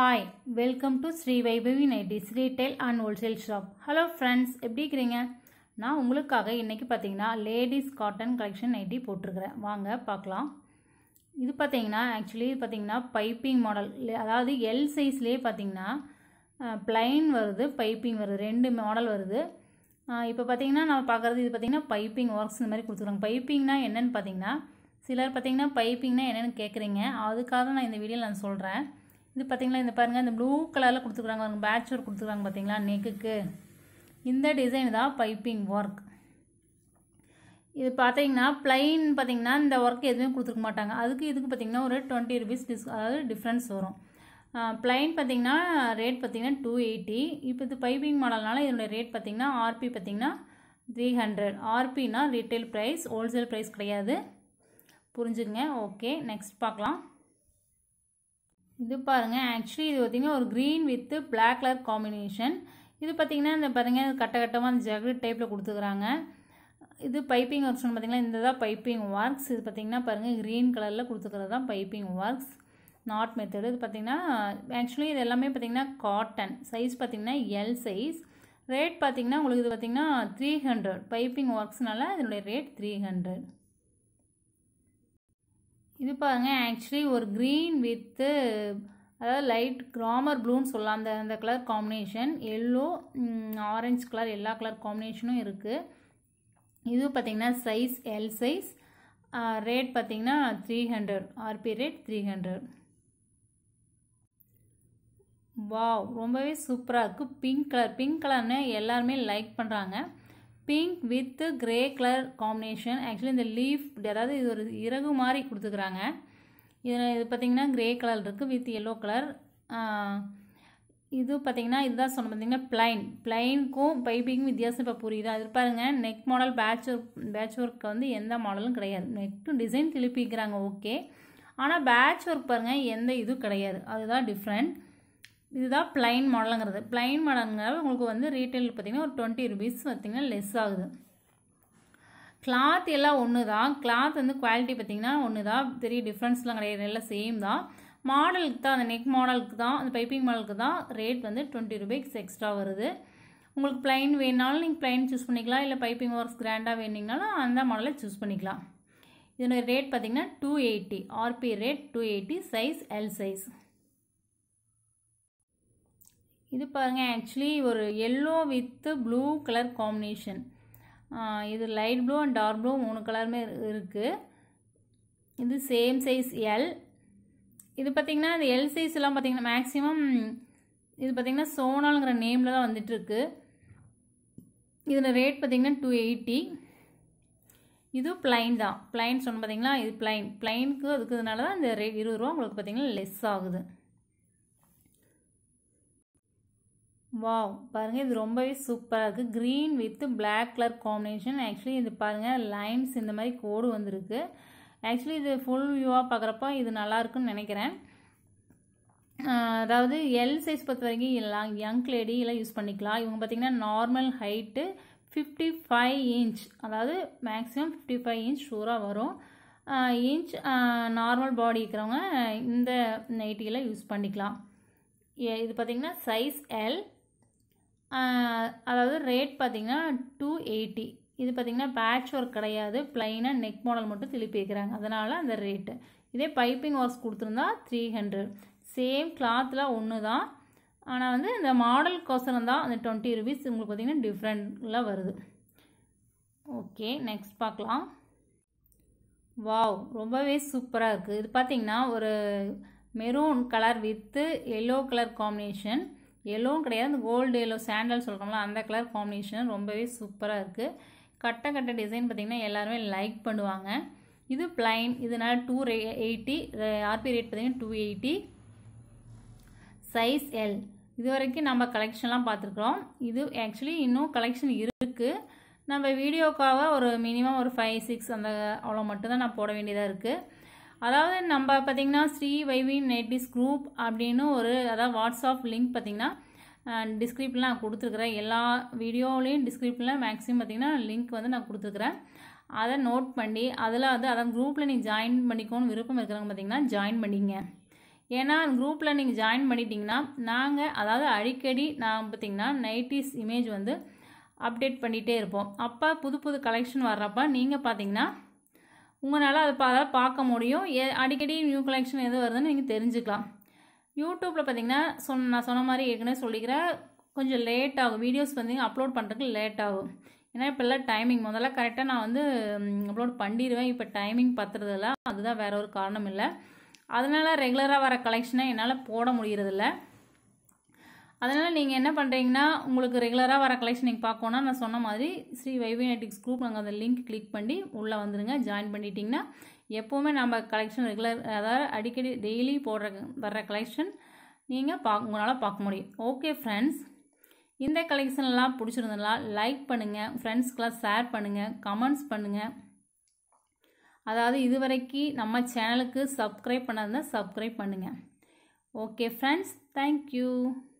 hi welcome to Shri Vaibhavi nighties retail and wholesale shop hello friends எப்படி இருக்கிறீங்க நான் உங்களுக்காக இன்றைக்கி பார்த்தீங்கன்னா லேடிஸ் காட்டன் கலெக்ஷன் நைட்டி போட்டிருக்கிறேன் வாங்க பார்க்கலாம் இது பார்த்தீங்கன்னா ஆக்சுவலி பார்த்தீங்கன்னா பைப்பிங் மாடல் அதாவது எல் சைஸ்லேயே பார்த்தீங்கன்னா பிளைன் வருது பைப்பிங் வருது ரெண்டு மாடல் வருது இப்போ பார்த்தீங்கன்னா நம்ம பார்க்குறது இது பார்த்தீங்கன்னா பைப்பிங் ஒர்க்ஸ் இந்த மாதிரி கொடுத்துருக்காங்க பைப்பிங்னா என்னென்னு பார்த்தீங்கன்னா சிலர் பார்த்தீங்கன்னா பைப்பிங்னா என்னென்னு கேட்குறீங்க அதுக்காக நான் இந்த வீடியோவில் நான் சொல்கிறேன் இது பார்த்தீங்களா இந்த பாருங்கள் இந்த ப்ளூ கலரில் கொடுத்துருக்காங்க பாருங்க பேட்ச் ஒர்க் கொடுத்துருக்காங்க பார்த்தீங்களா நெக்குக்கு இந்த டிசைன் தான் பைப்பிங் ஒர்க் இது பார்த்தீங்கன்னா ப்ளைன் பார்த்தீங்கன்னா இந்த ஒர்க் எதுவுமே கொடுத்துருக்க மாட்டாங்க அதுக்கு இதுக்கு பார்த்தீங்கன்னா ஒரு டுவெண்ட்டி ருபீஸ் டிஸ் அதாவது டிஃப்ரென்ஸ் வரும் ப்ளைன் பார்த்தீங்கன்னா ரேட் பார்த்தீங்கன்னா டூ எயிட்டி இப்போ இது பைப்பிங் மாடல்னால இதனுடைய ரேட் பார்த்தீங்கன்னா ஆர்பி பார்த்தீங்கன்னா த்ரீ ஹண்ட்ரட் ஆர்பினா ரீட்டைல் ப்ரைஸ் ஹோல்சேல் ப்ரைஸ் கிடையாது புரிஞ்சுங்க ஓகே நெக்ஸ்ட் பார்க்கலாம் இது பாருங்கள் ஆக்சுவலி இது பார்த்திங்கன்னா ஒரு green with black colour combination இது பார்த்திங்கன்னா இந்த பாருங்கள் கட்ட கட்டமாக அந்த ஜகு டைப்பில் கொடுத்துக்குறாங்க இது பைப்பிங் ஒர்க்ஸ் பார்த்திங்கன்னா இந்த தான் பைப்பிங் ஒர்க்ஸ் இது பார்த்திங்கன்னா பாருங்கள் க்ரீன் கலரில் கொடுத்துக்கிறது தான் பைப்பிங் ஒர்க்ஸ் நாட் மெத்தடு இது பார்த்திங்கன்னா ஆக்சுவலி இது எல்லாமே பார்த்திங்கன்னா காட்டன் சைஸ் பார்த்திங்கன்னா எல் சைஸ் ரேட் பார்த்திங்கன்னா உங்களுக்கு இது பார்த்திங்கன்னா த்ரீ ஹண்ட்ரட் பைப்பிங் ஒர்க்ஸ்னால இதனுடைய ரேட் த்ரீ ஹண்ட்ரட் இது பாருங்க ஆக்சுவலி ஒரு க்ரீன் வித்து அதாவது லைட் கிராமர் ப்ளூன்னு சொல்லலாம் அந்த அந்த colour combination yellow orange colour எல்லா கலர் காம்பினேஷனும் இருக்குது இது பார்த்திங்கன்னா சைஸ் எல் சைஸ் ரேட் பார்த்திங்கன்னா three hundred RP rate three hundred wow ரொம்பவே சூப்பராக இருக்குது பிங்க் கலர் பிங்க் கலர்னு எல்லாருமே லைக் பண்ணுறாங்க pink with grey colour combination actually இந்த லீஃப் அதாவது இது ஒரு இறகு மாதிரி கொடுத்துக்குறாங்க இதில் இது பார்த்திங்கன்னா கிரே கலர் இருக்குது வித் எல்லோ கலர் இது பார்த்திங்கன்னா இதுதான் சொன்ன பார்த்திங்கன்னா பிளைன் பிளைனுக்கும் பைப்பிங்கும் வித்தியாசம் இப்போ புரியுது அது பாருங்கள் neck model patch work patch work வந்து எந்த மாடலும் கிடையாது நெக்கு டிசைன் திருப்பிக்கிறாங்க ஓகே ஆனால் பேட்ச் ஒர்க் பாருங்கள் எந்த இதுவும் கிடையாது அதுதான் டிஃப்ரெண்ட் இதுதான் பிளைன் மாடலுங்கிறது பிளைன் மாடலுங்கிறது உங்களுக்கு வந்து ரீட்டைல் பார்த்திங்கன்னா ஒரு டுவெண்ட்டி ருபீஸ் பார்த்திங்கன்னா லெஸ் ஆகுது கிளாத் எல்லாம் ஒன்று தான் கிளாத் வந்து குவாலிட்டி பார்த்திங்கன்னா ஒன்று தான் பெரிய டிஃப்ரென்ஸ்லாம் கிடையாது எல்லாம் சேம் தான் மாடலுக்கு தான் அந்த நெக் மாடலுக்கு தான் அந்த பைப்பிங் மாடலுக்கு தான் ரேட் வந்து டுவெண்ட்டி ருபீஸ் எக்ஸ்ட்ரா வருது உங்களுக்கு பிளைன் வேணாலும் நீங்கள் பிளைன் சூஸ் பண்ணிக்கலாம் இல்லை பைப்பிங் ஒர்க்ஸ் கிராண்டாக வேணுங்கனாலும் அந்த மாடலை சூஸ் பண்ணிக்கலாம் இதனுடைய ரேட் பார்த்திங்கன்னா two eighty RP rate two eighty size L size இது பாருங்கள் ஆக்சுவலி ஒரு yellow with blue colour combination இது light blue and dark blue மூணு கலருமே இருக்குது இது சேம் சைஸ் எல் இது பார்த்திங்கன்னா இந்த எல் சைஸ் எல்லாம் பார்த்திங்கன்னா மேக்ஸிமம் இது பார்த்திங்கன்னா சோனாலுங்கிற நேமில் தான் வந்துட்டுருக்கு இதில் ரேட் பார்த்திங்கன்னா டூ எயிட்டி இது பிளைன் தான் பிளைன் சொன்ன பார்த்திங்களா இது பிளைன் பிளைனுக்கு அதுக்குதுனால தான் இந்த ரேட் இருபது ரூபா உங்களுக்கு பார்த்திங்கன்னா லெஸ் ஆகுது வாவ் பாருங்கள் இது ரொம்பவே சூப்பராக இருக்குது green with black colour combination actually இது பாருங்கள் லைன்ஸ் இந்த மாதிரி கோடு வந்திருக்கு ஆக்சுவலி இது ஃபுல் வியூவாக பார்க்குறப்ப இது நல்லாயிருக்குன்னு நினைக்கிறேன் அதாவது எல் சைஸ் பொறுத்த வரைக்கும் எல்லாம் யங் லேடி எல்லாம் யூஸ் பண்ணிக்கலாம் இவங்க பார்த்திங்கன்னா normal height fifty five inch அதாவது மேக்ஸிமம் ஃபிஃப்டி ஃபைவ் இன்ச் ஷூராக வரும் இன்ச் நார்மல் பாடி இருக்கிறவங்க இந்த நைட்டியில் யூஸ் பண்ணிக்கலாம் இது பார்த்திங்கன்னா சைஸ் எல் அதாவது ரேட் பார்த்திங்கன்னா டூ எயிட்டி இது பார்த்திங்கன்னா பேட்ச் ஒர்க் கிடையாது ப்ளைனாக நெக் மாடல் மட்டும் திருப்பி வைக்கிறாங்க அதனால் அந்த ரேட்டு இதே பைப்பிங் ஒர்க்ஸ் கொடுத்துருந்தா த்ரீ ஹண்ட்ரட் சேம் கிளாத்தில் ஒன்று தான் ஆனால் வந்து இந்த மாடலுக்கோசரம் தான் அந்த டுவெண்ட்டி ருபீஸ் உங்களுக்கு பார்த்திங்கன்னா டிஃப்ரெண்ட்டில் வருது ஓகே நெக்ஸ்ட் பார்க்கலாம் வாவ் ரொம்பவே சூப்பராக இருக்குது இது பார்த்திங்கன்னா ஒரு maroon colour with yellow colour combination எல்லோவும் கிடையாது இந்த கோல்டு எல்லோ சாண்டல் சொல்கிறோம்ல அந்த கலர் காம்பினேஷன் ரொம்பவே சூப்பராக இருக்குது கட்ட கட்ட டிசைன் பார்த்திங்கன்னா எல்லாருமே லைக் பண்ணுவாங்க இது பிளைன் இதனால் டூ ரே எயிட்டி ஆர்பி ரேட் பார்த்திங்கன்னா டூ எயிட்டி சைஸ் எல் இது வரைக்கும் நம்ம கலெக்ஷன்லாம் பார்த்துருக்குறோம் இது ஆக்சுவலி இன்னும் கலெக்ஷன் இருக்குது நம்ம வீடியோக்காக ஒரு மினிமம் ஒரு ஃபைவ் சிக்ஸ் அந்த அவ்வளோ மட்டும்தான் நான் போட வேண்டியதாக இருக்குது அதாவது நம்ம பார்த்திங்கன்னா ஸ்ரீ வைவி நெட்டிஸ் குரூப் அப்படின்னு ஒரு அதாவது வாட்ஸ்அப் லிங்க் பார்த்திங்கன்னா டிஸ்கிரிப்ஷனில் நான் கொடுத்துருக்குறேன் எல்லா வீடியோலையும் டிஸ்கிரிப்ஷனில் மேக்ஸிமம் பார்த்திங்கன்னா லிங்க் வந்து நான் கொடுத்துருக்குறேன் அதை நோட் பண்ணி அதில் வந்து அதான் குரூப்பில் நீ ஜாயின் பண்ணிக்கோன்னு விருப்பம் இருக்கிறவங்க பார்த்திங்கன்னா ஜாயின் பண்ணிங்க ஏன்னா குரூப்பில் நீங்கள் ஜாயின் பண்ணிட்டீங்கன்னா நாங்கள் அதாவது அடிக்கடி நான் பார்த்தீங்கன்னா நைட்டிஸ் இமேஜ் வந்து அப்டேட் பண்ணிகிட்டே இருப்போம் அப்போ புது புது கலெக்ஷன் வர்றப்ப நீங்கள் பார்த்தீங்கன்னா உங்களால் அதை பா அதாவது பார்க்க முடியும் எ அடிக்கடி நியூ கலெக்ஷன் எது வருதுன்னு நீங்கள் தெரிஞ்சுக்கலாம் யூடியூப்பில் பார்த்தீங்கன்னா சொன்ன நான் சொன்ன மாதிரி ஏற்கனவே சொல்லிக்கிறேன் கொஞ்சம் லேட் ஆகும் வீடியோஸ் பார்த்தீங்கன்னா அப்லோட் பண்ணுறதுக்கு லேட் ஆகும் ஏன்னா இப்போல்லாம் டைமிங் முதல்ல கரெக்டாக நான் வந்து அப்லோட் பண்ணிடுவேன் இப்போ டைமிங் பத்துறதில்ல அதுதான் வேற ஒரு காரணம் இல்லை அதனால் ரெகுலராக வர கலெக்ஷனை என்னால் போட முடியறதில்ல அதனால் நீங்கள் என்ன பண்ணுறீங்கன்னா உங்களுக்கு ரெகுலராக வர கலெக்ஷன் நீங்கள் பார்க்கணுன்னா நான் சொன்ன மாதிரி ஸ்ரீ வைவினட்டிக்ஸ் குரூப் நாங்கள் அந்த லிங்க் கிளிக் பண்ணி உள்ளே வந்துடுங்க ஜாயின் பண்ணிட்டீங்கன்னா எப்போவுமே நம்ம கலெக்ஷன் ரெகுலர் அதாவது அடிக்கடி டெய்லி போடுற வர்ற கலெக்ஷன் நீங்கள் பா உங்களால் பார்க்க முடியும் ஓகே ஃப்ரெண்ட்ஸ் இந்த கலெக்ஷன்லாம் பிடிச்சிருந்ததுலாம் லைக் பண்ணுங்கள் ஃப்ரெண்ட்ஸ்க்கெலாம் ஷேர் பண்ணுங்கள் கமெண்ட்ஸ் பண்ணுங்கள் அதாவது இதுவரைக்கும் நம்ம சேனலுக்கு சப்ஸ்கிரைப் பண்ணாதான் சப்ஸ்கிரைப் பண்ணுங்கள் ஓகே ஃப்ரெண்ட்ஸ் தேங்க்யூ